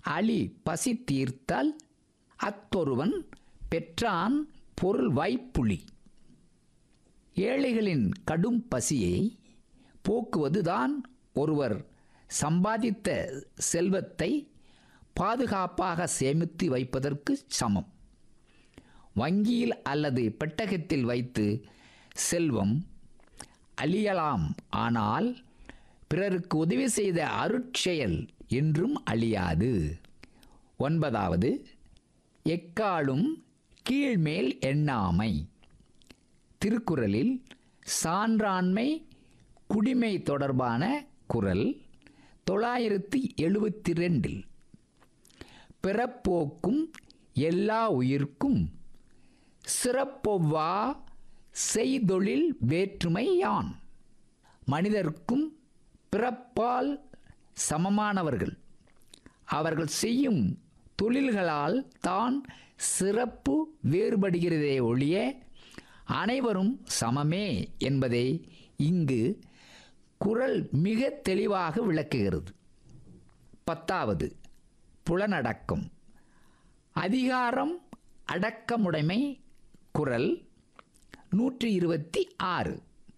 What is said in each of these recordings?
அழி பசி தீர்த்தால் அத்தொருவன் பெற்றான் பொருள் வாய்ப்புளி ஏழைகளின் கடும் பசியை போக்குவதுதான் ஒருவர் சம்பாதித்த செல்வத்தை பாதுகாப்பாக சேமித்து வைப்பதற்கு சமம் வங்கியில் அல்லது பெட்டகத்தில் வைத்து செல்வம் அழியலாம் ஆனால் பிறருக்கு உதவி செய்த அருட்செயல் என்றும் அழியாது ஒன்பதாவது எக்காலும் கீழ்மேல் எண்ணாமை திருக்குறளில் சான்றாண்மை குடிமை தொடர்பான குரல் தொள்ளாயிரத்தி எழுபத்தி ரெண்டில் பிறப்போக்கும் எல்லா உயிர்க்கும் சிறப்பொவ்வா செய்தொழில் வேற்றுமை யான் மனிதர்க்கும் பிறப்பால் சமமானவர்கள் அவர்கள் செய்யும் தொழில்களால் தான் சிறப்பு வேறுபடுகிறதே ஒழிய அனைவரும் சமமே என்பதை இங்கு குரல் மிக தெளிவாக விளக்குகிறது பத்தாவது புலனடக்கம் அதிகாரம் அடக்கமுடைமை குரல் நூற்றி இருபத்தி ஆறு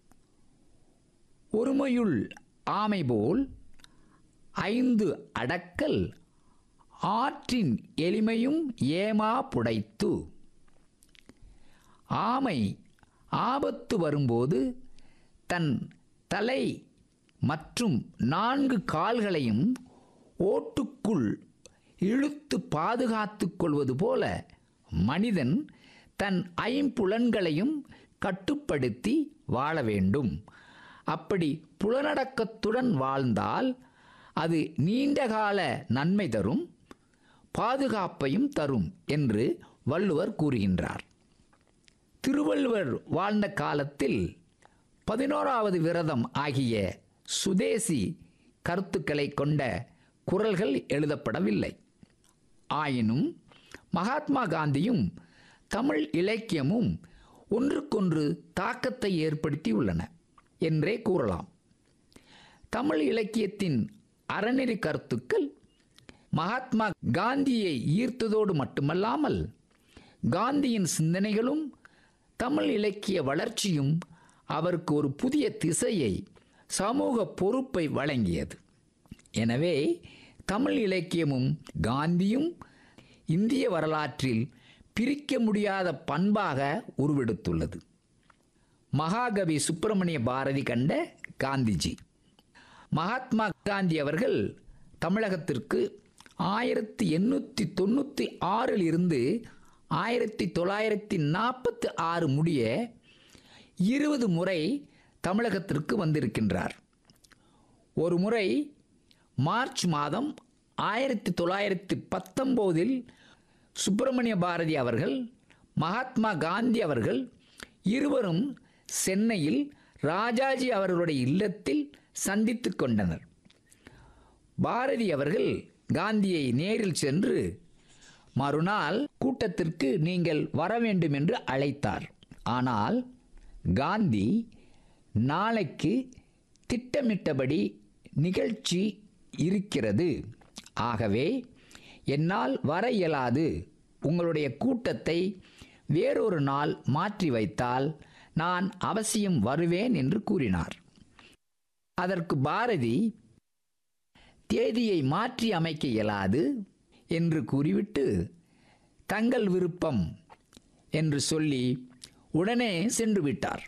ஒருமையுள் ஆமை போல் ஐந்து அடக்கல் ஆற்றின் எளிமையும் ஏமா புடைத்து ஆமை ஆபத்து வரும்போது தன் தலை மற்றும் நான்கு கால்களையும் ஓட்டுக்குள் இழுத்து பாதுகாத்துக் கொள்வது போல மனிதன் தன் ஐம்புலன்களையும் கட்டுப்படுத்தி வாழ வேண்டும் அப்படி புலனடக்கத்துடன் வாழ்ந்தால் அது நீண்டகால நன்மை தரும் பாதுகாப்பையும் தரும் என்று வள்ளுவர் கூறுகின்றார் திருவள்ளுவர் வாழ்ந்த காலத்தில் பதினோராவது விரதம் ஆகிய சுதேசி கருத்துக்களை கொண்ட குரல்கள் எழுதப்படவில்லை ஆயினும் மகாத்மா காந்தியும் தமிழ் இலக்கியமும் ஒன்றுக்கொன்று தாக்கத்தை ஏற்படுத்தியுள்ளன என்றே கூறலாம் தமிழ் இலக்கியத்தின் அறநெறி கருத்துக்கள் மகாத்மா காந்தியை ஈர்த்ததோடு மட்டுமல்லாமல் காந்தியின் சிந்தனைகளும் தமிழ் இலக்கிய வளர்ச்சியும் அவருக்கு ஒரு புதிய திசையை சமூக பொறுப்பை வழங்கியது எனவே தமிழ் இலக்கியமும் காந்தியும் இந்திய வரலாற்றில் பிரிக்க முடியாத பண்பாக உருவெடுத்துள்ளது மகாகவி சுப்பிரமணிய பாரதி கண்ட காந்திஜி மகாத்மா காந்தி அவர்கள் தமிழகத்திற்கு ஆயிரத்தி எண்ணூற்றி தொண்ணூற்றி ஆறில் இருந்து ஆயிரத்தி தொள்ளாயிரத்தி நாற்பத்தி ஆறு முடிய இருபது முறை தமிழகத்திற்கு வந்திருக்கின்றார் ஒரு முறை மார்ச் மாதம் ஆயிரத்தி தொள்ளாயிரத்தி பத்தொம்போதில் சுப்பிரமணிய பாரதி அவர்கள் மகாத்மா காந்தி அவர்கள் இருவரும் சென்னையில் ராஜாஜி அவர்களுடைய இல்லத்தில் சந்தித்து கொண்டனர் பாரதி அவர்கள் காந்தியை நேரில் சென்று மறுநாள் கூட்டத்திற்கு நீங்கள் வர வேண்டும் என்று அழைத்தார் ஆனால் காந்தி நாளைக்கு திட்டமிட்டபடி நிகழ்ச்சி இருக்கிறது ஆகவே என்னால் வர இயலாது உங்களுடைய கூட்டத்தை வேறொரு நாள் மாற்றி வைத்தால் நான் அவசியம் வருவேன் என்று கூறினார் அதற்கு பாரதி தேதியை மாற்றி அமைக்க இயலாது என்று கூறிவிட்டு தங்கள் விருப்பம் என்று சொல்லி உடனே சென்று விட்டார்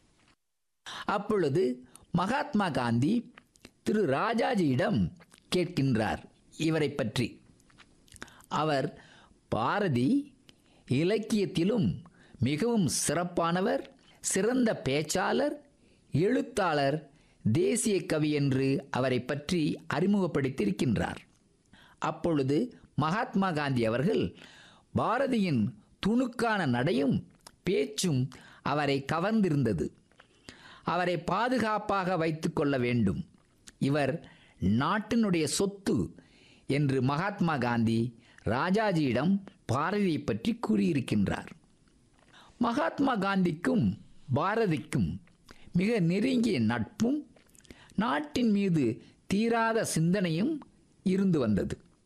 அப்பொழுது மகாத்மா காந்தி திரு ராஜாஜியிடம் கேட்கின்றார் இவரை பற்றி அவர் பாரதி இலக்கியத்திலும் மிகவும் சிறப்பானவர் சிறந்த பேச்சாளர் எழுத்தாளர் தேசிய கவி என்று அவரை பற்றி அறிமுகப்படுத்தியிருக்கின்றார் அப்பொழுது மகாத்மா காந்தி அவர்கள் பாரதியின் துணுக்கான நடையும் பேச்சும் அவரை கவர்ந்திருந்தது அவரை பாதுகாப்பாக வைத்துக்கொள்ள வேண்டும் இவர் நாட்டினுடைய சொத்து என்று மகாத்மா காந்தி ராஜாஜியிடம் பாரதியை பற்றி கூறியிருக்கின்றார் மகாத்மா காந்திக்கும் பாரதிக்கும் மிக நெருங்கிய நட்பும் நாட்டின் மீது தீராத சிந்தனையும் இருந்து வந்தது